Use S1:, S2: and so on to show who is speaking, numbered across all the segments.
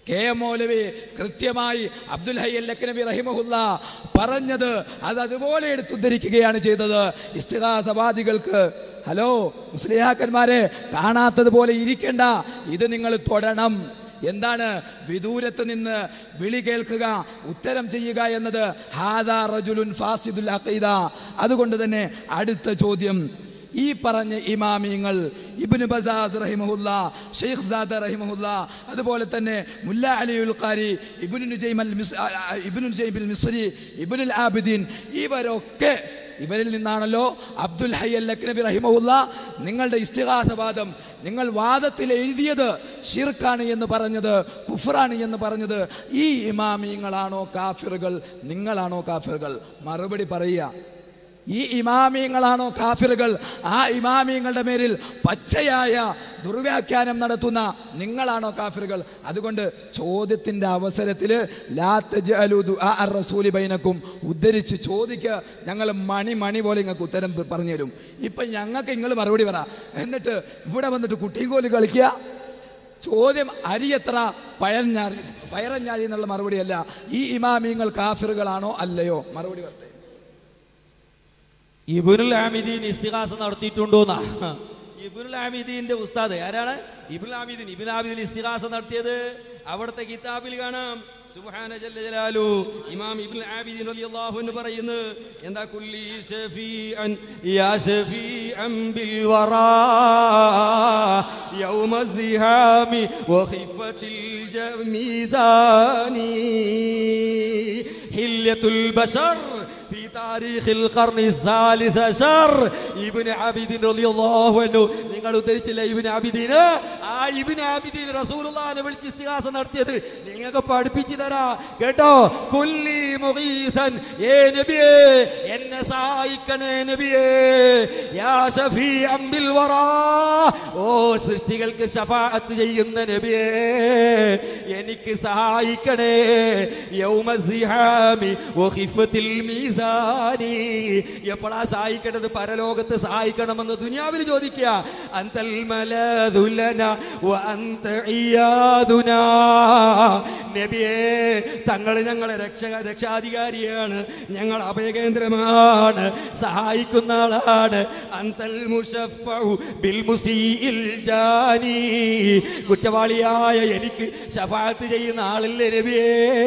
S1: K M മൗലവി കൃത്യമായി അബ്ദുൽ ഹൈ അൽ ലക്നബി റഹിമഹുല്ല പറഞ്ഞത് അത് അതുപോലെ എടുത്തുദ്ധരിക്കുകയാണ് ചെയ്തത് ഇസ്തിഹാസവാദികൾക്ക് ഹലോ മുസ്ലിയാക്കന്മാരെ കാണാത്തതുപോലെ ഇരിക്കണ്ട ഇത് നിങ്ങൾ തൊടണം എന്താണ് വിദൂരത്ത് നിന്ന് വിളി കേൾക്കുക ഉത്തരം ചെയ്യുക എന്നത് ഹാദാ റജുലുൻ ഫാസിദുൽ അഖീദ അതുകൊണ്ട് തന്നെ അടുത്ത ചോദ്യം ഈ പറഞ്ഞ ഇമാമിയങ്ങൾ ഇബ്നു ബസാസ് റഹിമഹുല്ല ഷെയ്ഖ് സാദ റഹിമഹുല്ല അതുപോലെ തന്നെ മുല്ല അലിയുൽ ഖാരി ഇബ്നു നുജൈം അൽ മിസ് ആ, ആ, ഇബ്നു നുജൈം അൽ മിസ്രി ഇബ്നുൽ ആബിദീൻ ഇവരൊക്കെ ഇവരിൽ നിന്നാണല്ലോ അബ്ദുൽ ഹൈ അൽ ലക്നബി റഹിമഹുല്ല നിങ്ങളുടെ ഇസ്തിഹാസവാദം നിങ്ങൾ വാദത്തിൽ എഴുതിയത് ഷിർക്കാണ് എന്ന് പറഞ്ഞത് കുഫറാണ് എന്ന് പറഞ്ഞത് ഈ ഇമാമിയങ്ങളാണോ കാഫിറുകൾ നിങ്ങളാണോ കാഫിറുകൾ മറുപടി പറയുക ഈ ഇമാമിയങ്ങളാണോ കാഫിറുകൾ ആ ഇമാമിയങ്ങളുടെ മേലിൽ പച്ചയായ ദുർവ്യാഖ്യാനം നടത്തുന്ന നിങ്ങളാണോ കാഫിറുകൾ അതുകൊണ്ട് ചോദ്യത്തിൻ്റെ അവസരത്തിൽ റസൂലി ബൈനക്കും ഉദ്ധരിച്ച് ചോദിക്കുക ഞങ്ങൾ മണി മണി പോലെ നിങ്ങൾക്ക് ഉത്തരം പറഞ്ഞു തരും ഇപ്പം ഞങ്ങൾക്ക് നിങ്ങൾ മറുപടി പറ എന്നിട്ട് ഇവിടെ വന്നിട്ട് കുട്ടികോല് കളിക്കുക ചോദ്യം അരി എത്ര പഴഞ്ഞാഴി പയറഞ്ഞാഴി എന്നുള്ള മറുപടിയല്ല ഈ ഇമാമിയങ്ങൾ കാഫിറുകളാണോ അല്ലയോ മറുപടി പറട്ടെ
S2: ഇബുനുൽ ആമിദീൻ ഇസ്തിഹാസ നടത്തിയിട്ടുണ്ടോന്നാ ഇബുനുൽ ആമിദീന്റെ ഉസ്താദ് ആരാണ് ഇബുൽ ആമിദീൻ ഇബുൽ ആമിദീൻ ഇസ്തിഹാസ നടത്തിയത് അവിടുത്തെ കിതാബിൽ കാണാം സുബ്ഹാന ജല്ല ജലാലു ഇമാം ഇബ്നുൽ ആബിദീൻ റളിയല്ലാഹു അൻഹു പറയുന്നു എന്താ കുല്ലി ഷഫീഅൻ യാ ഷഫീഅൻ ബിൽ വറാ യൗമ സിഹാമി വഖിഫത്തിൽ ജമീസാനി ഹില്യത്തുൽ ബശർ في تاريخ القرن الثالث عشر ഇബ്നു ആബിദീൻ റളിയല്ലാഹു അൻഹു നിങ്ങൾ ഉദ്ധരിച്ചില്ല ഇബ്നു ആബിദീൻ ആ ഇബ്നു ആബിദീൻ റസൂലുള്ളാഹിനെ വിളിച്ച് ഇസ്തിഹാസ നടത്തിയത് നിങ്ങൾക്ക് പഠിപ്പിച്ചു തരാ കേട്ടോ കുല്ലി മുഗീസൻ ഏ നബിയേ എന്നെ സഹായിക്കണേ നബിയേ യാ ഷഫീഅൻ ബിൽ വറാ ഓ സൃഷ്ടികൾക്ക് ശഫാഅത്ത് ചെയ്യുന്ന നബിയേ എനിക്ക് സഹായിക്കണേ യൗമ സിഹാമി വഖിഫത്തിൽ മീസാനി എപ്പോഴാ സഹായിക്കേണ്ടത് പരലോകത്ത് സഹായിക്കണമെന്ന് ദുനിയാവിൽ ചോദിക്കുക അന്തൽ മലദുലന വ അന്ത ഇയാദുനാ നബിയേ തങ്ങൾ ഞങ്ങളെ രക്ഷക രക്ഷാധികാരിയാണ് ഞങ്ങൾ അഭയകേന്ദ്രമാണ് സഹായിക്കുന്ന ആളാണ് അന്തൽ മുഷഫഉ ബിൽ മുസീഇൽ ജാനി കുറ്റവാളിയായ എനിക്ക് ഷഫാഅത്ത് ചെയ്യുന്ന ആളല്ലേ നബിയേ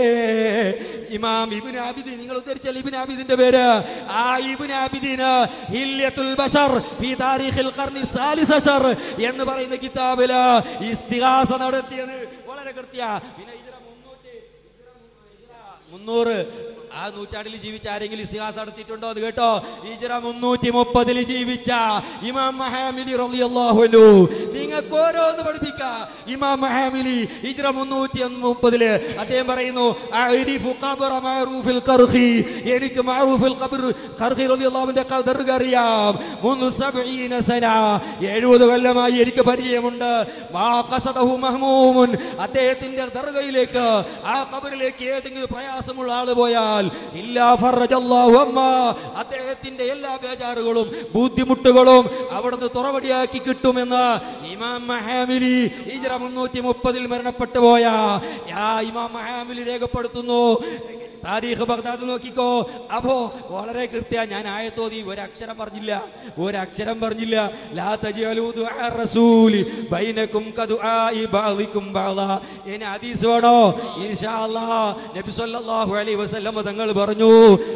S2: ഇമാം ഇബ്നു ആബിദീൻ നിങ്ങൾ ഉദ്ധരിച്ചാൽ ഇബ്നു ആബിദിന്റെ പേര് ആ ഇബ്നു ആബിദീന് ഹില്യത്തുൽ ബശർ ഫീ താരീഖിൽ ഖർനി സാലിസ് അശർ എന്ന് പറയുന്ന കിതാബില് ഇസ്തിഹാസ നടത്തിയത് വളരെ കൃത്യ പിന്നെ ഹിജ്റ മുന്നൂറ്റി ഹിജ്റ മുന്നൂറ് ആ നൂറ്റാണ്ടിൽ ജീവിച്ച ആരെങ്കിലും ഇസ്തിഹാസ നടത്തിയിട്ടുണ്ടോ അത് കേട്ടോ ഹിജ്റ മുന്നൂറ്റി മുപ്പതിൽ ജീവിച്ച ഇമാം മഹാമിലി റളിയല്ലാഹു അൻഹു നിങ്ങൾക്ക് ഓരോന്ന് പഠിപ്പിക്കാം ഇമാം മഹാമിലി ഹിജ്റ മുന്നൂറ്റി മുപ്പതില് അദ്ദേഹം പറയുന്നു അഅരിഫു ഖബറ മഅറൂഫിൽ ഖർഖി എനിക്ക് മഅറൂഫിൽ ഖബർ ഖർഖി റളിയല്ലാഹുവിന്റെ ഖദർ അറിയാം മുന്നു സബഈന സന 70 കൊല്ലമായി എനിക്ക് പരിചയമുണ്ട് മാ ഖസദഹു മഹ്മൂമുൻ അദ്ദേഹത്തിന്റെ ദർഗയിലേക്ക് ആ ഖബറിലേക്ക് ഏതെങ്കിലും പ്രയാസമുള്ള ആൾ പോയാൽ ഇല്ലാ ഫറജല്ലാഹു അമ്മ അദ്ദേഹത്തിന്റെ എല്ലാ ബേജാറുകളും ബുദ്ധിമുട്ടുകളും അവിടുന്ന് തുറവടിയാക്കി കിട്ടുമെന്ന് ഇമാം മഹാമിലി ഹിജ്റ മുന്നൂറ്റി മുപ്പതിൽ മരണപ്പെട്ടു പോയ ആ ഇമാം മഹാമിലി രേഖപ്പെടുത്തുന്നു താരീഖ് ബഗ്ദാദ് നോക്കിക്കോ അപ്പോ വളരെ കൃത്യ ഞാൻ ആയത്തോതി ഒരക്ഷരം പറഞ്ഞില്ല ഒരക്ഷരം പറഞ്ഞില്ല ലാ തജ്അലൂ ദുആ റസൂലി ബൈനക്കും കദുആഇ ബഅദിക്കും ബഅദാ ഇനി ഹദീസ് വേണോ ഇൻഷാ അല്ലാഹ് നബി സല്ലല്ലാഹു അലൈഹി വസല്ലം തങ്ങൾ പറഞ്ഞു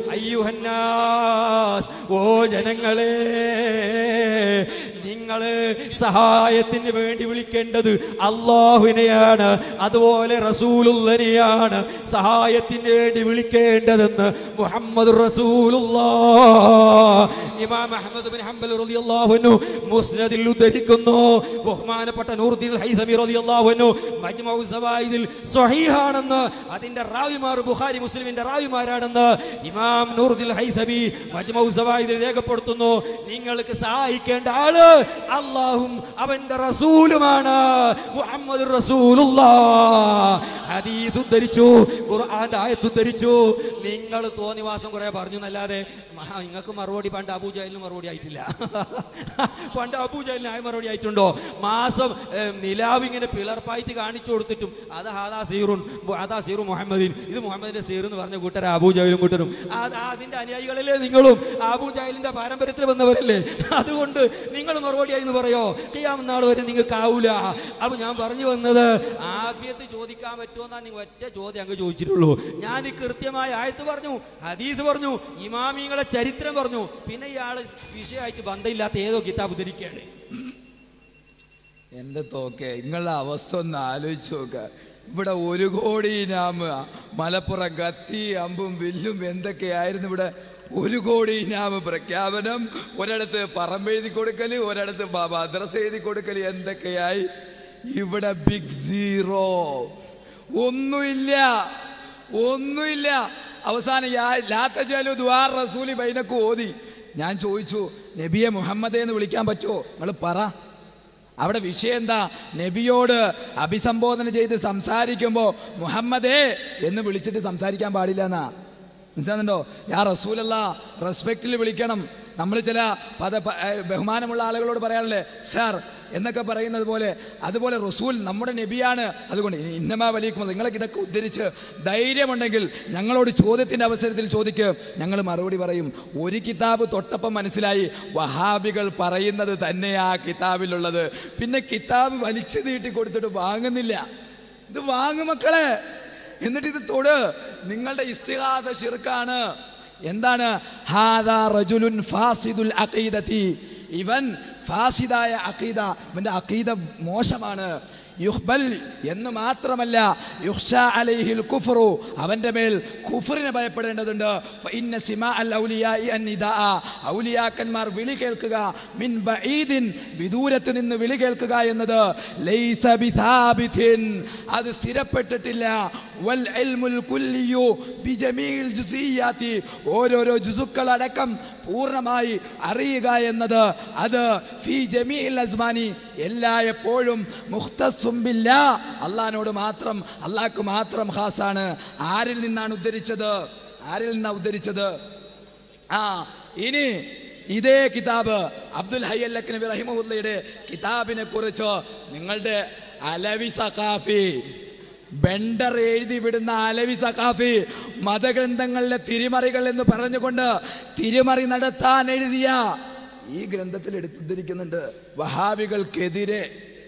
S2: അയ്യുഹന്നാസ് ഓ ജനങ്ങളെ നിങ്ങൾ സഹായത്തിന് വേണ്ടി വിളിക്കേണ്ടത് അള്ളാഹുവിനെയാണ് അതുപോലെ റസൂലുള്ളനെയാണ് സഹായത്തിന് വേണ്ടി വിളിക്കേണ്ടതെന്ന് മുഹമ്മദ് ഇമാം അഹ്മദ് ബിൻ ഹംബൽ റളിയല്ലാഹു അൻഹു മുസ്നദിൽ ഉദ്ധരിക്കുന്നു ബഹുമാനപ്പെട്ട നൂറുദ്ദീൻ ഹൈസമി റളിയല്ലാഹു അൻഹു മജ്മഉ സവായിദിൽ സ്വഹീഹാണെന്ന് അതിന്റെ റാവിമാർ ബുഖാരി മുസ്ലിമിന്റെ റാവിമാരാണെന്ന് ഇമാം നൂറുദ്ദീൻ ഹൈസമി മജ്മഉ സവായിദിൽ രേഖപ്പെടുത്തുന്നു നിങ്ങൾക്ക് സഹായിക്കേണ്ട ആള് അള്ളാഹും അവന്റെ റസൂലുമാണ് മുഹമ്മദ് റസൂലുള്ളാഹ് ഹദീസ് ഉദ്ധരിച്ചു ഖുർആന്റെ ആയത്ത് ഉദ്ധരിച്ചു ചോദിച്ചു നിങ്ങൾ തോന്നിവാസം കുറെ പറഞ്ഞു എന്നല്ലാതെ നിങ്ങൾക്ക് മറുപടി പണ്ട് അബൂജാലിന് മറുപടി ആയിട്ടില്ല പണ്ട് അബൂജാലിന് ആയ മറുപടി ആയിട്ടുണ്ടോ മാസം ഏ, നിലാവ് ഇങ്ങനെ പിളർപ്പായിട്ട് കാണിച്ചു കൊടുത്തിട്ടും അത് ഹാദാ സീറുൻ അതാ സീറു മുഹമ്മദീൻ ഇത് മുഹമ്മദിന്റെ സീർ എന്ന് പറഞ്ഞ കൂട്ടർ അബൂജാഹിലും കൂട്ടരും അത് അതിന്റെ അനുയായികളല്ലേ നിങ്ങളും അബൂജാഹിലിന്റെ പാരമ്പര്യത്തിൽ വന്നവരല്ലേ അതുകൊണ്ട് നിങ്ങൾ മറുപടിയായി എന്ന് പറയോ ചെയ്യാം നാൾ വരെ നിങ്ങൾക്ക് ആവൂല അപ്പൊ ഞാൻ പറഞ്ഞു വന്നത് ആഭ്യത്ത് ചോദിക്കാൻ പറ്റുമെന്നാ നിങ്ങൾ ഒറ്റ ചോദ്യം അങ്ങ് ചോദിച്ചിട്ടുള്ളൂ ഞാൻ ഈ കൃത്യമായ ആയത്ത് പറഞ്ഞു ഹദീസ് പറഞ്ഞു ഇമാമിങ്ങളെ ചരിത്രം പറഞ്ഞു പിന്നെ ഇയാള് വിഷയമായിട്ട് ബന്ധമില്ലാത്ത ഏതോ കിതാബ് ധരിക്കുകയാണ്
S1: എൻ്റെ തോക്കെ നിങ്ങളുടെ അവസ്ഥ ഒന്ന് ആലോചിച്ച് നോക്ക ഇവിടെ ഒരു കോടി ഇനാമ് മലപ്പുറം കത്തി അമ്പും വില്ലും എന്തൊക്കെയായിരുന്നു ഇവിടെ ഒരു കോടി ഇനാമ് പ്രഖ്യാപനം ഒരിടത്ത് പറമ്പെഴുതി കൊടുക്കല് ഒരിടത്ത് ബ- മദ്രസ എഴുതി കൊടുക്കല് എന്തൊക്കെയായി ഇവിടെ ബിഗ് സീറോ ഒന്നുമില്ല ഒന്നുമില്ല അവസാനം യാ- ലാ തജാലു ദുആർ റസൂലി ബൈനക്ക് ഓതി ഞാൻ ചോദിച്ചു നബിയെ മുഹമ്മദേ എന്ന് വിളിക്കാൻ പറ്റുമോ നിങ്ങൾ പറ അവിടെ വിഷയം എന്താ നബിയോട് അഭിസംബോധന ചെയ്ത് സംസാരിക്കുമ്പോൾ മുഹമ്മദേ എന്ന് വിളിച്ചിട്ട് സംസാരിക്കാൻ പാടില്ല എന്നാ മനസ്സിലാകുന്നുണ്ടോ യാ റസൂലല്ല റെസ്പെക്റ്റിൽ വിളിക്കണം നമ്മൾ ചില പദ പ- ഏ, ബഹുമാനമുള്ള ആളുകളോട് പറയാറില്ലേ സാർ എന്നൊക്കെ പറയുന്നത് പോലെ അതുപോലെ റസൂൽ നമ്മുടെ നബിയാണ് അതുകൊണ്ട് ഇനി ഇന്നമാ വലിയക്കും നിങ്ങളൊക്കെ ഇതൊക്കെ ഉദ്ധരിച്ച് ധൈര്യമുണ്ടെങ്കിൽ ഞങ്ങളോട് ചോദ്യത്തിൻ്റെ അവസരത്തിൽ ചോദിക്ക് ഞങ്ങൾ മറുപടി പറയും ഒരു കിതാബ് തൊട്ടപ്പം മനസ്സിലായി വഹാബികൾ പറയുന്നത് തന്നെയാ കിതാബിലുള്ളത് പിന്നെ കിതാബ് വലിച്ചു നീട്ടി കൊടുത്തിട്ട് വാങ്ങുന്നില്ല ഇത് വാങ്ങും മക്കളെ എന്നിട്ട് ഇത് തൊട് നിങ്ങളുടെ ഇസ്തിഹാദ ഷിർക്കാണ് എന്താണ് ഹാദാ റജുലുൻ ഫാസിദുൽ അഖീദത്തി ഇവൻ ഫാസിദായ അഖീദ ഇവന്റെ അഖീദ മോശമാണ് യുഹ്ബൽ എന്ന് മാത്രമല്ല യുഹ്ഷ അലൈഹിൽ കുഫറു അവന്റെ മേൽ കുഫറിനെ ഭയപ്പെടേണ്ടതുണ്ട് ഫഇന്ന സിമാ അൽ ഔലിയാഇ അന്നിദാഅ ഔലിയാക്കന്മാർ വിളി കേൾക്കുക മിൻ ബഈദിൻ വിദൂരത്ത് നിന്ന് വിളി കേൾക്കുക എന്നത് ലൈസ ബിഥാബിതിൻ അത് സ്ഥിരപ്പെട്ടിട്ടില്ല വൽ ഇൽമുൽ കുല്ലിയു ബിജമീൽ ജുസിയാത്തി ഓരോരോ ജുസുക്കൾ അടക്കം പൂർണ്ണമായി അറിയുക എന്നത് അത് ഫി ജമീൽ അസ്മാനി എല്ലാ എപ്പോഴും മുഖ്തസുംബില്ല അള്ളഹാനോട് മാത്രം അള്ളാഹ്ക്ക് മാത്രം ഖാസാണ് ആരിൽ നിന്നാണ് ഉദ്ധരിച്ചത് ആരിൽ നിന്നാണ് ഉദ്ധരിച്ചത് ആ ഇനി ഇതേ കിതാബ് അബ്ദുൽ ഹയ്യൽ ലക്നബി റഹിമുല്ലയുടെ കിതാബിനെ കുറിച്ച് നിങ്ങളുടെ അലവി സഖാഫി ബെണ്ടർ എഴുതി വിടുന്ന അലവി സഖാഫി മതഗ്രന്ഥങ്ങളിലെ തിരിമറികൾ എന്ന് പറഞ്ഞുകൊണ്ട് തിരിമറി നടത്താൻ എഴുതിയ ഈ ഗ്രന്ഥത്തിൽ എടുത്തുദ്ധരിക്കുന്നുണ്ട് വഹാബികൾക്കെതിരെ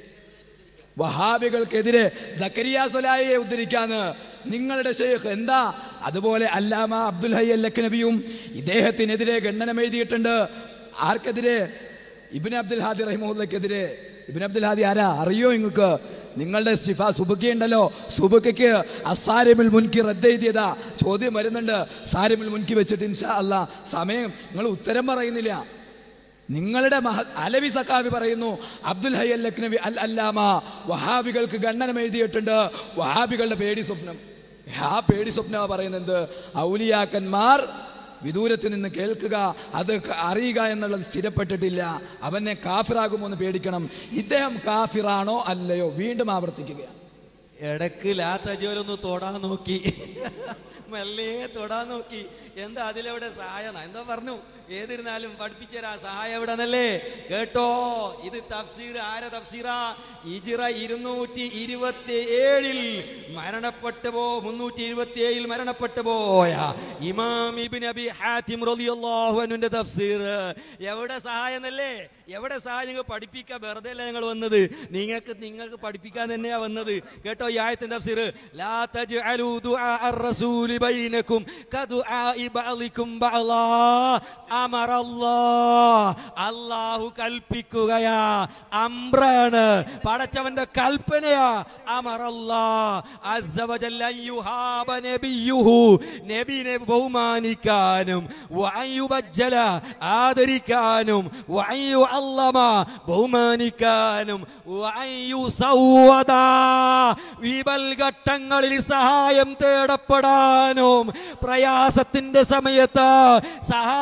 S1: വഹാബികൾക്കെതിരെ സക്കരിയ സൊലായെ ഉദ്ധരിക്കാന്ന് നിങ്ങളുടെ ഷെയ്ഖ് എന്താ അതുപോലെ അല്ലാമ അബ്ദുൽ ഹൈ അൽ ലക്നബിയും ഇദ്ദേഹത്തിനെതിരെ ഖണ്ഡനം എഴുതിയിട്ടുണ്ട് ആർക്കെതിരെ ഇബിൻ അബ്ദുൽ ഹാദി റഹിമുല്ലക്കെതിരെ ഇബിൻ അബ്ദുൽ ഹാദി ആരാ അറിയോ നിങ്ങൾക്ക് നിങ്ങളുടെ സിഫ സുബുക്കി ഉണ്ടല്ലോ സുബുക്കയ്ക്ക് അസാരിമിൽ മുൻകി റദ്ദെഴുതിയതാ ചോദ്യം വരുന്നുണ്ട് സാരിമിൽ മുൻകി വെച്ചിട്ട് ഇൻഷാ അല്ല സമയം നിങ്ങൾ ഉത്തരം പറയുന്നില്ല നിങ്ങളുടെ മഹ അലവി സക്കാവി പറയുന്നു അബ്ദുൽ ഹൈ അൽ ലക്നവി അൽ അല്ലാമ വഹാബികൾക്ക് ഗണ്ണനം എഴുതിയിട്ടുണ്ട് വഹാബികളുടെ പേടി സ്വപ്നം ആ പേടി സ്വപ്ന പറയുന്നത് ഔലിയാക്കന്മാർ വിദൂരത്ത് നിന്ന് കേൾക്കുക അത് ക- അറിയുക എന്നുള്ളത് സ്ഥിരപ്പെട്ടിട്ടില്ല അവനെ കാഫിറാകുമോ എന്ന് പേടിക്കണം ഇദ്ദേഹം കാഫിറാണോ അല്ലയോ വീണ്ടും ആവർത്തിക്കുകയാണ്
S2: ഇടക്ക് ലാത്തജോലൊന്ന് തൊടാൻ നോക്കി മെല്ലെ തൊടാൻ നോക്കി എന്താ അതിലെവിടെ സഹായ എന്താ പറഞ്ഞു ഏതിരുന്നാലും പഠിപ്പിച്ചരാ സഹായം എവിടെ നല്ലേ കേട്ടോ ഇത് തഫ്സീർ ആര തഫ്സീറാ ഇജിറ ഇരുന്നൂറ്റി ഇരുപത്തി ഏഴിൽ മരണപ്പെട്ടു പോ മുന്നൂറ്റി ഇരുപത്തി ഏഴിൽ മരണപ്പെട്ടു പോയ ഇമാം ഇബിൻ അബി ഹാത്തിം റളിയല്ലാഹു അൻഹുവിന്റെ തഫ്സീർ എവിടെ സഹായം നല്ലേ എവിടെ സഹായം നിങ്ങൾ പഠിപ്പിക്കാൻ വെറുതെ അല്ല ഞങ്ങൾ വന്നത് നിങ്ങൾക്ക് നിങ്ങൾക്ക് പഠിപ്പിക്കാൻ തന്നെയാ വന്നത് കേട്ടോ ഈ ആയത്തിന്റെ തഫ്സീർ ലാ തജ്അലു ദുആ അർ-റസൂലി ബൈനക്കും കദുആഇ ബഅലിക്കും ബഅലാ അമറല്ലാഹ് അല്ലാഹു കൽപ്പിക്കുകയാ അംറാണ് പടച്ചവന്റെ കൽപ്പനയാ അമറല്ലാഹ് അസ്സ വജല്ല അൻ യുഹാബ നബിയുഹു നബിനെ ബഹുമാനിക്കാനും വഅൻ യുബജ്ജല ആദരിക്കാനും വഅൻ യുഅല്ലമ ബഹുമാനിക്കാനും വഅൻ യുസവ്വദ വിപൽ ഘട്ടങ്ങളിൽ സഹായം തേടപ്പെടാനും പ്രയാസത്തിന്റെ സമയത്ത് സഹായം തേ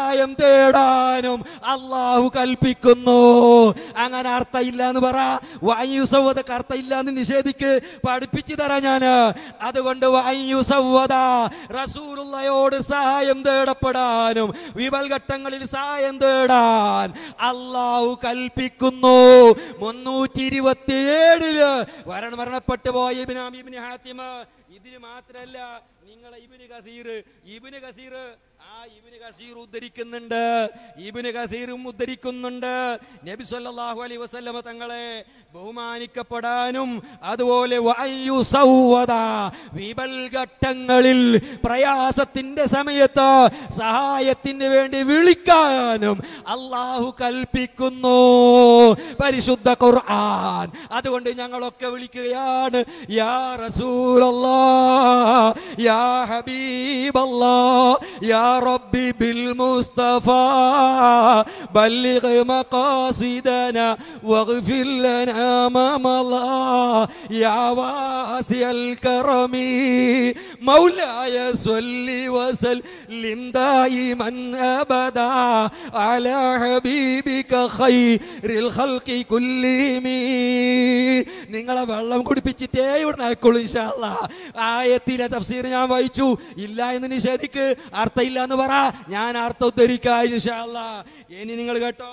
S2: തേടാനും അള്ളാഹു കൽപ്പിക്കുന്നു അങ്ങനെ അർത്ഥമില്ല എന്ന് പറ വായുസവ്വതക്ക് അർത്ഥമില്ല എന്ന് നിഷേധിക്ക് പഠിപ്പിച്ചു തരാം ഞാന് അതുകൊണ്ട് വായുസവ്വത റസൂലുള്ളയോട് സഹായം തേടപ്പെടാനും വിപൽഘട്ടങ്ങളിൽ സഹായം തേടാൻ അള്ളാഹു കൽപ്പിക്കുന്നു മുന്നൂറ്റി ഇരുപത്തി ഏഴില് വരണ മരണപ്പെട്ടു പോയ ഇബ്നാം ഇബ്നു ഹാത്തിമ ഇതിന് മാത്രല്ല നിങ്ങളെ ഇബിന് കസീർ ഇബിന് കസീർ ആ ഇബിന് കസീർ ഉദ്ധരിക്കുന്നുണ്ട് ഇബിന് കസീറും ഉദ്ധരിക്കുന്നുണ്ട് നബി സല്ലല്ലാഹു അലൈഹി വസല്ലമ തങ്ങളെ ബഹുമാനിക്കപ്പെടാനും അതുപോലെ വയുസൗവദ വിപൽഘട്ടങ്ങളിൽ പ്രയാസത്തിന്റെ സമയത്ത് സഹായത്തിന് വേണ്ടി വിളിക്കാനും അള്ളാഹു കൽപ്പിക്കുന്നു പരിശുദ്ധ ഖുർആൻ അതുകൊണ്ട് ഞങ്ങളൊക്കെ വിളിക്കുകയാണ് യാ റസൂലല്ലാ യാ ഹബീബല്ലാ യാ റബ്ബി ബിൽ മുസ്തഫ ബല്ലിഗ് മഖാസിദന واغفر لنا ما مضى يا واسع الكرم مولاي صل وسلم دائما ابدا على حبيبك خير الخلق كلهم നിങ്ങളെ വെള്ളം കുടിപ്പിച്ചിട്ടേ ഇവിടെ ആയിക്കോളൂ ഇൻഷാല്ല ആയത്തിലെ തഫ്സീർ ഞാൻ വായിച്ചു ഇല്ല എന്ന് നിഷേധിക്ക് അർത്ഥമില്ല എന്ന് പറ ഞാൻ അർത്ഥം ഉദ്ധരിക്കാം ഇൻഷാല്ല ഇനി നിങ്ങൾ കേട്ടോ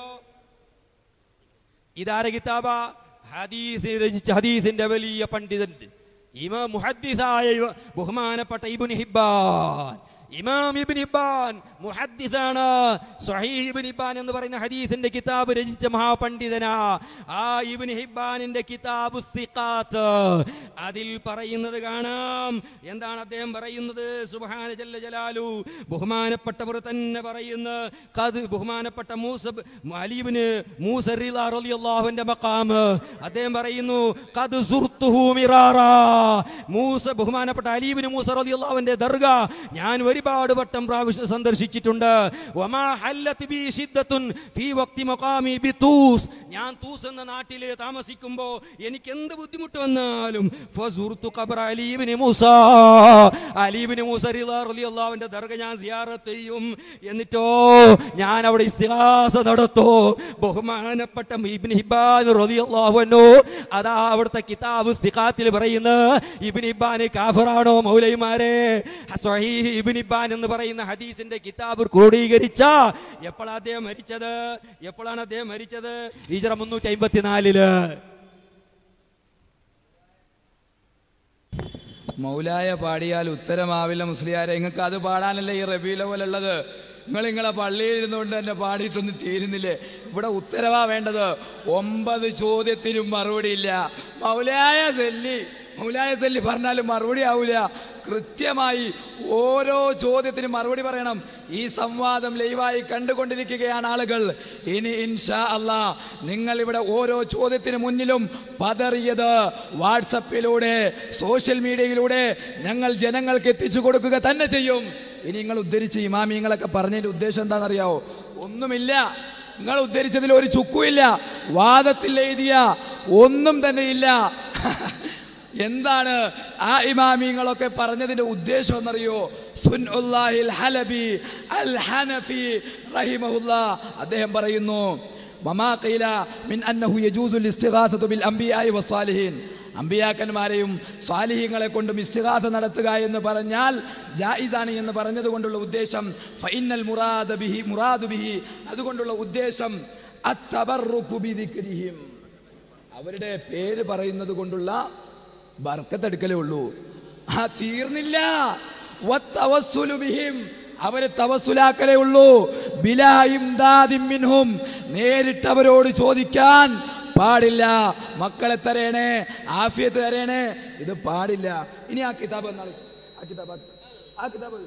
S2: ഇതാര കിതാബ ഹദീസ് രചിച്ച ഹദീസിന്റെ വലിയ പണ്ഡിതൻ ഇമാ മുഹദ്ദിസായ ഇവ- ബഹുമാനപ്പെട്ട ഇബ്നു ഹിബ്ബാൻ ഇമാം ഇബ്നു ഹിബ്ബാൻ മുഹദ്ദിസാണ് സ്വഹീഹ് ഇബ്നു ഹിബ്ബാൻ എന്ന് പറയുന്ന ഹദീസിന്റെ കിതാബ് രചിച്ച മഹാപണ്ഡിതനാ ആ ഇബ്നു ഹിബ്ബാനിന്റെ കിതാബ് സിഖാത്ത് അതിൽ പറയുന്നത് കാണാം എന്താണ് അദ്ദേഹം പറയുന്നത് സുബ്ഹാന ജല്ല ജലാലു ബഹുമാനപ്പെട്ടവർ തന്നെ പറയുന്ന കത് ബഹുമാനപ്പെട്ട മൂസ അലീബിന് മൂസ റിള റളിയല്ലാഹുവിന്റെ മഖാം അദ്ദേഹം പറയുന്നു കത് സുർത്തുഹു മിറാറാ മൂസ ബഹുമാനപ്പെട്ട അലീബിന് മൂസ റളിയല്ലാഹുവിന്റെ ദർഗ ഞാൻ ഒരുപാട് വട്ടം പ്രാവശ്യം സന്ദർശിച്ചിട്ടുണ്ട് വമാ ഹല്ലത്ത് ബി ശിദ്ദത്തുൻ ഫീ വക്തി മഖാമി ബിതൂസ് ഞാൻ തൂസ് എന്ന നാട്ടിൽ താമസിക്കുമ്പോൾ എനിക്ക് എന്ത് ബുദ്ധിമുട്ട് വന്നാലും ഫസുർതു ഖബർ അലീബിന് മൂസ അലീബിന് മൂസ റിള റളിയല്ലാഹുവിന്റെ ദർഗ ഞാൻ സിയാറത്ത് ചെയ്യും എന്നിട്ടോ ഞാൻ അവിടെ ഇസ്തിഹാസ നടത്തോ ബഹുമാനപ്പെട്ട ഇബ്നു ഹിബ്ബാൻ റളിയല്ലാഹു അൻഹു അതാ അവിടുത്തെ കിതാബ് സിഖാത്തിൽ പറയുന്ന ഇബ്നു ഹിബ്ബാൻ കാഫിറാണോ മൗലൈമാരെ സ്വഹീഹ് ഇബ്നു ഹിബ്ബാൻ എന്ന് പറയുന്ന ഹദീസിന്റെ കിതാബ് ക്രോഡീകരിച്ച എപ്പോഴാണ് അദ്ദേഹം മരിച്ചത് എപ്പോഴാണ് അദ്ദേഹം മരിച്ചത് ഹിജ്റ മുന്നൂറ്റി അമ്പത്തിനാലില്
S1: മൗലായ പാടിയാൽ ഉത്തരമാവില്ല മുസ്ലിയാരെ നിങ്ങൾക്ക് അത് പാടാനല്ലേ ഈ റബീല പോലുള്ളത് നിങ്ങൾ നിങ്ങളെ പള്ളിയിൽ ഇരുന്നുകൊണ്ട് തന്നെ പാടിയിട്ടൊന്നും തീരുന്നില്ലേ ഇവിടെ ഉത്തരവാ വേണ്ടത് ഒമ്പത് ചോദ്യത്തിനും മറുപടിയില്ല മൗലായ സെല്ലി മൗലായ സെല്ലി പറഞ്ഞാലും മറുപടി ആവില്ല കൃത്യമായി ഓരോ ചോദ്യത്തിനും മറുപടി പറയണം ഈ സംവാദം ലൈവായി കണ്ടുകൊണ്ടിരിക്കുകയാണ് ആളുകൾ ഇനി ഇൻഷാ അല്ലാ നിങ്ങൾ ഇവിടെ ഓരോ ചോദ്യത്തിന് മുന്നിലും പതറിയത് വാട്സപ്പിലൂടെ സോഷ്യൽ മീഡിയയിലൂടെ ഞങ്ങൾ ജനങ്ങൾക്ക് എത്തിച്ചു കൊടുക്കുക തന്നെ ചെയ്യും ഇനി നിങ്ങൾ ഉദ്ധരിച്ച് ഇമാമിങ്ങളൊക്കെ പറഞ്ഞതിൻ്റെ ഉദ്ദേശം എന്താണെന്നറിയാവോ ഒന്നുമില്ല നിങ്ങൾ ഉദ്ധരിച്ചതിൽ ഒരു ചുക്കുമില്ല വാദത്തിൽ എഴുതിയ ഒന്നും തന്നെ ഇല്ല എന്താണ് ആ ഇമാമിങ്ങളൊക്കെ പറഞ്ഞതിന്റെ ഉദ്ദേശം എന്നറിയോ സുൻഉല്ലാഹിൽ ഹലബി അൽ ഹനഫി റഹിമഹുല്ല അദ്ദേഹം പറയുന്നു വമാ ഖീല മിൻ അന്നഹു യജൂസുൽ ഇസ്തിഗാസതു ബിൽ അംബിയായി വസ്സാലിഹീൻ അമ്പിയാക്കന്മാരെയും സ്വാലിഹീങ്ങളെ കൊണ്ടും ഇസ്തിഗാഥ നടത്തുക എന്ന് പറഞ്ഞാൽ ജായിസാണ് എന്ന് പറഞ്ഞത് കൊണ്ടുള്ള ഉദ്ദേശം ഫൈനൽ മുറാദ ബിഹി മുറാദു ബിഹി അതുകൊണ്ടുള്ള ഉദ്ദേശം അത്തബറുക്കു ബിദിക്രിഹിം അവരുടെ പേര് പറയുന്നത് കൊണ്ടുള്ള ബർക്കത്തെടുക്കലേ ഉള്ളൂ ആ തീർന്നില്ല വത്തവസ്സുലു ബിഹിം അവരെ തവസുലാക്കലേ ഉള്ളൂ ബിലാ ഇംദാദിൻ മിൻഹും നേരിട്ട് അവരോട് ചോദിക്കാൻ പാടില്ല മക്കളെ തരേണേ ആഫിയത്ത് തരേണേ ഇത് പാടില്ല ഇനി ആ കിതാബ് എന്നാൽ ആ കിതാബ് ആ കിതാബ്, ആ കിതാബ്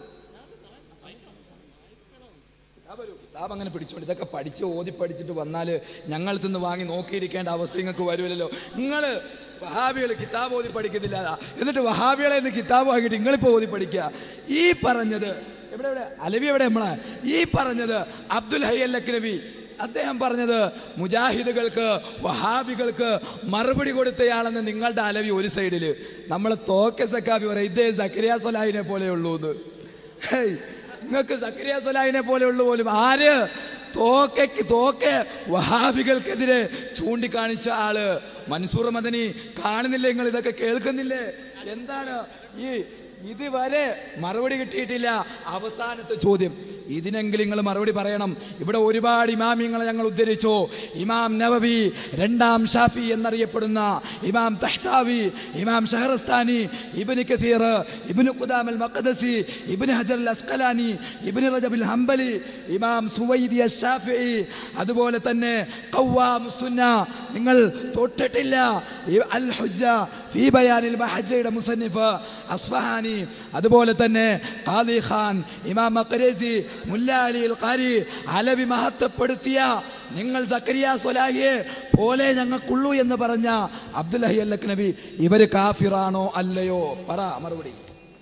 S1: കിതാബ് ഒരു കിതാബ് അങ്ങനെ പിടിച്ചോണ്ട് ഇതൊക്കെ പഠിച്ച് ഓതി പഠിച്ചിട്ട് വന്നാൽ ഞങ്ങൾ തിന്ന് വാങ്ങി നോക്കിയിരിക്കേണ്ട അവസ്ഥ നിങ്ങൾക്ക് വരുമല്ലോ നിങ്ങൾ വഹാബികൾ കിതാബ് ഓതി പഠിക്കുന്നില്ല എന്നിട്ട് വഹാബികളെ ഇന്ന് കിതാബ് വാങ്ങിയിട്ട് നിങ്ങളിപ്പോൾ ഓതി പഠിക്കുക ഈ പറഞ്ഞത് എവിടെ എവിടെ അലവി എവിടെ നമ്മളെ ഈ പറഞ്ഞത് അബ്ദുൽ ഹൈ അൽ ലക്നവി അദ്ദേഹം പറഞ്ഞത് മുജാഹിദുകൾക്ക് വഹാബികൾക്ക് മറുപടി കൊടുത്തയാളെന്ന് നിങ്ങളുടെ അലവി ഒരു സൈഡിൽ നമ്മൾ തോക്കെ സക്കാബി പറയും ഇതേ സക്രിയ സൊലാഹിനെ പോലെയുള്ളൂ എന്ന് ഹേയ് നിങ്ങൾക്ക് സക്രിയ സലാഹിനെ പോലെ ഉള്ളു പോലും ആര് തോക്കയ്ക്ക് തോക്ക് വഹാബികൾക്കെതിരെ ചൂണ്ടിക്കാണിച്ച ആള് മൻസൂർ മദനി കാണുന്നില്ലേ നിങ്ങൾ ഇതൊക്കെ കേൾക്കുന്നില്ലേ എന്താണ് ഈ ഇതുവരെ മറുപടി കിട്ടിയിട്ടില്ല അവസാനത്തെ ചോദ്യം ഇതിനെങ്കിലും നിങ്ങൾ മറുപടി പറയണം ഇവിടെ ഒരുപാട് ഇമാമിങ്ങളെ ഞങ്ങൾ ഉദ്ധരിച്ചു ഇമാം നവവി രണ്ടാം ഷാഫി എന്നറിയപ്പെടുന്ന ഇമാം തഹ്താവി ഇമാം ഷഹറസ്ഥാനി ഇബിന് കസീർ ഇബിന് ഖുദാം അൽ മഖദസി ഇബിന് ഹജർ അൽ അസ്കലാനി ഇബിന് റജബിൽ ഹംബലി ഇമാം സുവൈദി ഷാഫി അതുപോലെ തന്നെ ഖവ്വാം സുന്ന നിങ്ങൾ തൊട്ടിട്ടില്ല ഈ അൽ ഹുജ്ജ ഫീ ബയാനിൽ മഹജ്ജയുടെ മുസന്നിഫ് അസ്ഫഹാനി അതുപോലെ തന്നെ ഖാദി ഖാൻ ഇമാം മഖരേസി മുല്ല അലി അൽ ഖാരി അലവി മഹത്വപ്പെടുത്തിയ നിങ്ങൾ സക്കരിയ സ്വലാഹിയെ പോലെ ഞങ്ങൾക്കുള്ളൂ എന്ന് പറഞ്ഞ അബ്ദുൽ ഹി അല്ലക് നബി ഇവര് കാഫിറാണോ അല്ലയോ പറ മറുപടി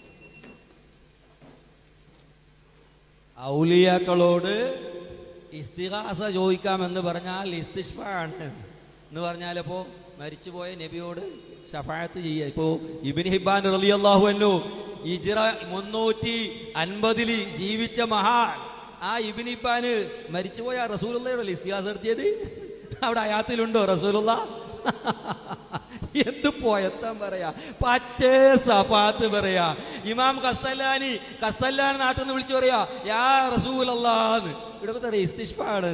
S2: ഔലിയാക്കളോട് ഇസ്തിഹാസ ചോദിക്കാമെന്ന് പറഞ്ഞാൽ ഇസ്തിഷ്ഫ ആണ് എന്ന് പറഞ്ഞാൽ അപ്പോൾ മരിച്ചുപോയ നബിയോട് ഷഫായത്ത് ചെയ്യുക ഇപ്പോൾ ഇബിൻ ഹിബാൻ റളിയല്ലാഹു അൻഹു ഇജ്റ മുന്നൂറ്റി അൻപതിൽ ജീവിച്ച മഹാൻ ആ ഇബിൻ ഹിബാന് മരിച്ചുപോയ റസൂലുള്ളയോടല്ലേ ഇസ്തിഹാസ നടത്തിയത് അവിടെ അയാത്തിലുണ്ടോ റസൂലുള്ള എന്ത് പോയത്താൻ പറയാ പച്ചേ സഫാത്ത് പറയാ ഇമാം കസ്തല്ലാനി കസ്തല്ലാൻ നാട്ടിൽ നിന്ന് വിളിച്ചു പറയാ യാ റസൂലല്ലാന്ന് ഇവിടെ പറയാ ഇസ്തിഷ്ഫാണ്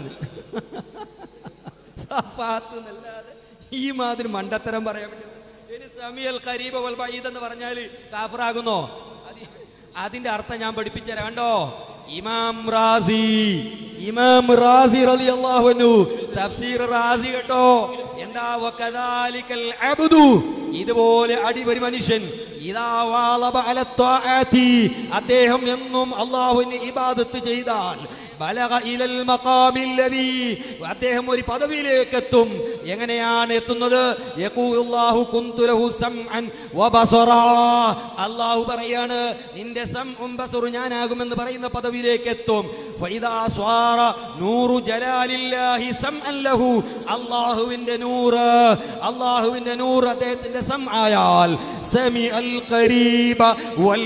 S2: സഫാത്ത് എന്നല്ലാതെ ഈ മാതിരി മണ്ടത്തരം പറയാൻ പറ്റും ഇനി സമീൽ ഖരീബ വൽ ബഈദ് എന്ന് പറഞ്ഞാല് കാഫറാകുന്നോ അത് അതിന്റെ അർത്ഥം ഞാൻ പഠിപ്പിച്ചു തരാം കണ്ടോ ഇമാം റാസി ഇമാം റാസി റളിയല്ലാഹു അൻഹു തഫ്സീർ റാസി കേട്ടോ എന്താ വകദാലിക്കൽ അബ്ദു ഇതുപോലെ അടിപൊളി മനുഷ്യൻ ഇദാ വാളബ അല ത്വാഅതി അദ്ദേഹം എന്നും അല്ലാഹുവിനെ ഇബാദത്ത് ചെയ്താൽ ബലഗ ഇലൽ മഖാമില്ലദീ അദ്ദേഹം ഒരു പദവിയിലേക്ക് എത്തും എങ്ങനെയാണ് എത്തുന്നത് യഖൂലുല്ലാഹു കുന്തു ലഹു സംഅൻ വബസറാ അല്ലാഹു പറയാണ് നിന്റെ സംഉം ബസറു ഞാനാകുമെന്ന് പറയുന്ന പദവിയിലേക്ക് എത്തും ഫൈദാ സ്വാറ നൂറു ജലാലില്ലാഹി സംഅൻ ലഹു അല്ലാഹുവിന്റെ നൂറ് അല്ലാഹുവിന്റെ നൂറ് അദ്ദേഹത്തിന്റെ സം ആയാൽ സമി അൽ ഖരീബ വൽ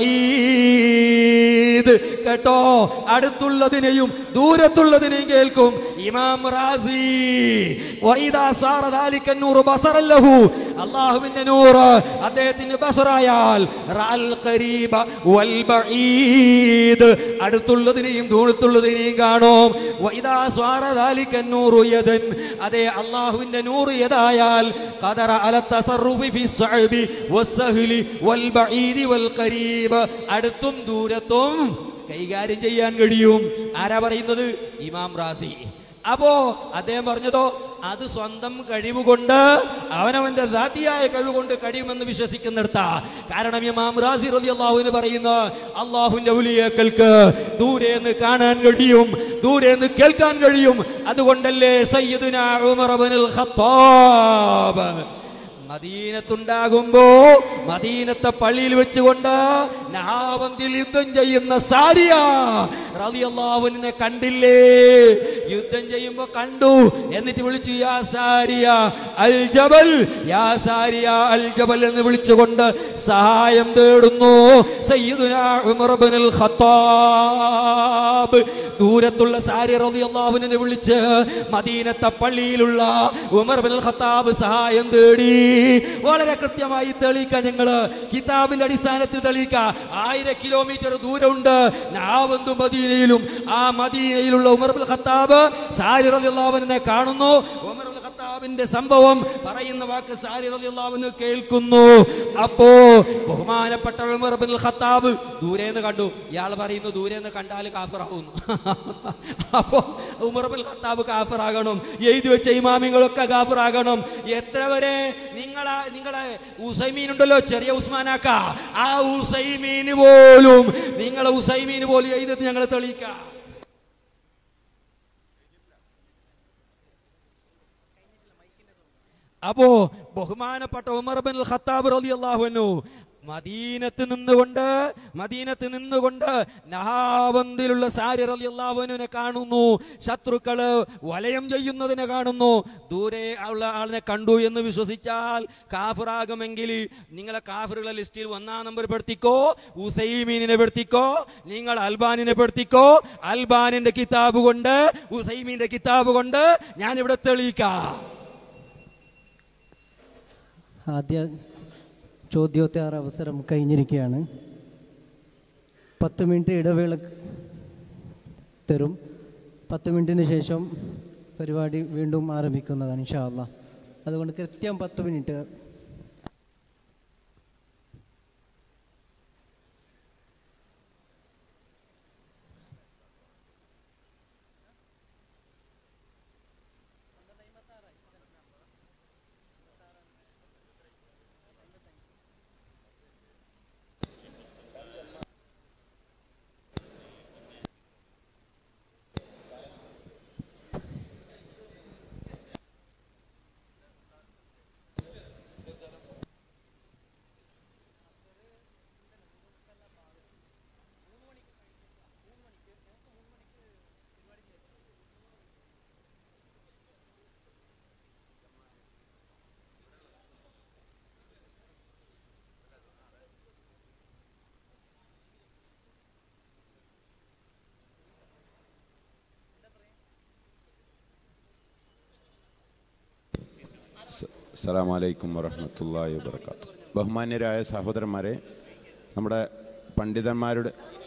S2: ബഈദ് കേട്ടോ അടുത്തുള്ളതിനെയും ദൂരത്തുള്ളതിനെയും കേൾക്കും ഇമാം റാസി വൈദാ സാറ ദാലിക നൂറ് ബസറൻ ലഹു അല്ലാഹുവിന്റെ നൂറ് അദ്ദേഹത്തിന് ബസറായാൽ റഅൽ ഖരീബ വൽ ബഈദ് അടുത്തുള്ളതിനെയും ദൂരത്തുള്ളതിനെയും കാണും വൈദാ സാറ ദാലിക നൂറു യദൻ അതേ അല്ലാഹുവിന്റെ നൂറ് യദായാൽ ഖദറ അല തസറുഫി ഫി സ്വഅബി വസ്സഹ്ലി വൽ ബഈദി വൽ ഖരീബ് അടുത്തും ദൂരത്തും കൈകാര്യം ചെയ്യാൻ കഴിയും ആരാ പറയുന്നത് ഇമാം റാസി അപ്പോ അദ്ദേഹം പറഞ്ഞതോ അത് സ്വന്തം കഴിവ് കൊണ്ട് അവനവന്റെ ദാതിയായ കഴിവ് കൊണ്ട് കഴിയുമെന്ന് വിശ്വസിക്കുന്നിടത്ത കാരണം ഇമാം റാസി റലി അള്ളാഹുവിന് പറയുന്ന അള്ളാഹുവിന്റെ ഉലിയേക്കൾക്ക് ദൂരെ നിന്ന് കാണാൻ കഴിയും ദൂരെ നിന്ന് കേൾക്കാൻ കഴിയും അതുകൊണ്ടല്ലേ സയ്യിദുന ഉമർ ഇബ്നുൽ ഖത്താബ് മദീനത്തുണ്ടാകുമ്പോ മദീനത്തെ പള്ളിയിൽ വെച്ചുകൊണ്ട് നഹാവന്തിൽ യുദ്ധം ചെയ്യുന്ന സാരിയ റളിയല്ലാഹുവിനെ കണ്ടില്ലേ യുദ്ധം ചെയ്യുമ്പോ കണ്ടു എന്നിട്ട് വിളിച്ചു യാ സാരിയ അൽ ജബൽ യാ സാരിയ അൽ ജബൽ എന്ന് വിളിച്ചുകൊണ്ട് സഹായം തേടുന്നു സയ്യിദുനാ ഉമർ ഇബ്നുൽ ഖത്താബ് ദൂരത്തുള്ള സാരി റളിയല്ലാഹുവിനെ വിളിച്ച് മദീനത്തെ പള്ളിയിലുള്ള ഉമർ ഇബ്നുൽ ഖത്താബ് സഹായം തേടി വളരെ കൃത്യമായി തെളിയിക്കാം ഞങ്ങള് കിതാബിന്റെ അടിസ്ഥാനത്തിൽ തെളിയിക്കാം ആയിരം കിലോമീറ്റർ ദൂരമുണ്ട് നാവന്തു മദീനയിലും ആ മദീനയിലുള്ള ഉമർ ഇബ്നുൽ ഖത്താബ് സാരി റളിയല്ലാഹുവിനെ കാണുന്നു ഉമർ ഇബ്നുൽ ഖത്താബിന്റെ സംഭവം പറയുന്ന വാക്ക് സാരി റളിയല്ലാഹുവിന് കേൾക്കുന്നു അപ്പോ ബഹുമാനപ്പെട്ട ഉമർ ഇബ്നുൽ ഖത്താബ് ദൂരേന്ന് കണ്ടു ഇയാൾ പറയുന്നു ദൂരേന്ന് കണ്ടാൽ കാഫറാവുന്നു അപ്പോ ഉമർ ഇബ്നുൽ ഖത്താബ് കാഫറാകണം എഴുതി വെച്ച ഇമാമിങ്ങളൊക്കെ കാഫറാകണം എത്ര വരെ നിങ്ങളെ നിങ്ങളെ ഉസൈമീൻ ഉണ്ടല്ലോ ചെറിയ ഉസ്മാനാക്ക ആ ഉസൈമീന് പോലും നിങ്ങളെ ഉസൈമീന് പോലും എഴുതി ഞങ്ങൾ തെളിയിക്കാം അപ്പോ ബഹുമാനപ്പെട്ട ഉമർ ബിൻ ഖത്താബ് റളിയല്ലാഹു അൻഹു മദീനത്ത് നിന്നുകൊണ്ട് മദീനത്ത് നിന്നുകൊണ്ട് നഹാബന്തിലുള്ള സാരി റളിയല്ലാഹുവിനെ കാണുന്നു ശത്രുക്കള് വലയം ചെയ്യുന്നതിനെ കാണുന്നു ദൂരെ ഉള്ള ആളിനെ കണ്ടു എന്ന് വിശ്വസിച്ചാൽ കാഫിറാകുമെങ്കിൽ നിങ്ങളെ കാഫിറുകളെ ലിസ്റ്റിൽ ഒന്നാം നമ്പർ പെടുത്തിക്കോ ഉസൈമീനിനെ പെടുത്തിക്കോ നിങ്ങൾ അൽബാനിനെ പെടുത്തിക്കോ അൽബാനിന്റെ കിതാബ് കൊണ്ട് ഉസൈമീന്റെ കിതാബ് കൊണ്ട് ഞാൻ ഇവിടെ തെളിയിക്കാം
S3: ആദ്യ ചോദ്യോത്തര അവസരം കഴിഞ്ഞിരിക്കുകയാണ് പത്ത് മിനിറ്റ് ഇടവേള തരും പത്ത് മിനിറ്റിന് ശേഷം പരിപാടി വീണ്ടും ആരംഭിക്കുന്നതാണ് ഇൻഷാ അള്ളാ അതുകൊണ്ട് കൃത്യം പത്ത് മിനിറ്റ്
S4: അസ്സാം വലൈക്കും വറഹമത്തല്ലാ വാബർക്കാത്തു ബഹുമാന്യരായ സഹോദരന്മാരെ നമ്മുടെ പണ്ഡിതന്മാരുടെ